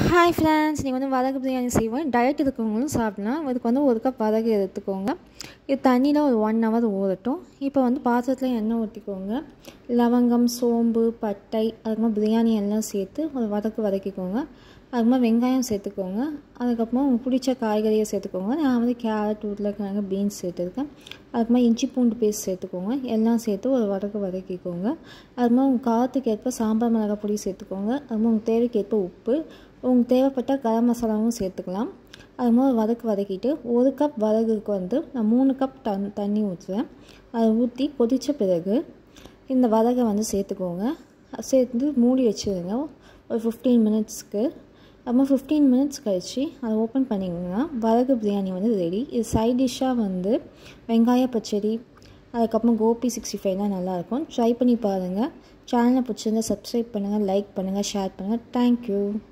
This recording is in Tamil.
ஹாய் ஃப்ரெண்ட்ஸ் நீங்கள் வந்து வதக்கு பிரியாணி செய்வோம் டயட் இருக்கவங்களும் சாப்பிட்லாம் அதுக்கு வந்து ஒரு கப் வதக்கு எடுத்துக்கோங்க இது தண்ணியில் ஒரு ஒன் ஹவர் ஊறட்டும் இப்போ வந்து பாத்திரத்தில் எண்ணெய் ஊற்றிக்கோங்க லவங்கம் சோம்பு பட்டை அதுக்கப்புறம் பிரியாணி எல்லாம் சேர்த்து ஒரு வதக்கு வதக்கிக்கோங்க அதுக்கப்புறமா வெங்காயம் சேர்த்துக்கோங்க அதுக்கப்புறமா உங்களுக்கு பிடிச்ச காய்கறியை சேர்த்துக்கோங்க நான் வந்து கேரட் உருளைக்கிழங்கு பீன்ஸ் சேர்த்துருக்கேன் அதுக்கப்புறமா இஞ்சி பூண்டு பேஸ்ட் சேர்த்துக்கோங்க எல்லாம் சேர்த்து ஒரு வதக்கு வதக்கிக்கோங்க அதுக்கப்புறமா உங்கள் காரத்துக்கு ஏற்ப சாம்பார் மிளகாய் பொடி சேர்த்துக்கோங்க அதுக்கப்புறமா உங்கள் தேவைக்கு ஏற்ப உப்பு உங்களுக்கு தேவைப்பட்ட கரம் மசாலாவும் சேர்த்துக்கலாம் அது மாதிரி வதக்கு வதக்கிட்டு ஒரு கப் வதகுக்கு வந்து நான் மூணு கப் தண் தண்ணி ஊற்றுவேன் அதை ஊற்றி கொதித்த பிறகு இந்த வதகை வந்து சேர்த்துக்கோங்க சேர்த்து மூடி வச்சுருங்க ஒரு ஃபிஃப்டீன் மினிட்ஸ்க்கு அப்புறம் ஃபிஃப்டீன் மினிட்ஸ் கழித்து அதை ஓப்பன் பண்ணிங்கன்னா வதகு பிரியாணி வந்து ரெடி இது சைட் டிஷ்ஷாக வந்து வெங்காய பச்சடி அதுக்கப்புறம் கோபி சிக்ஸ்டி ஃபைவ்லாம் நல்லாயிருக்கும் ட்ரை பண்ணி பாருங்கள் சேனலை பிடிச்சிருந்தா சப்ஸ்கிரைப் பண்ணுங்கள் லைக் பண்ணுங்கள் ஷேர் பண்ணுங்கள் தேங்க்யூ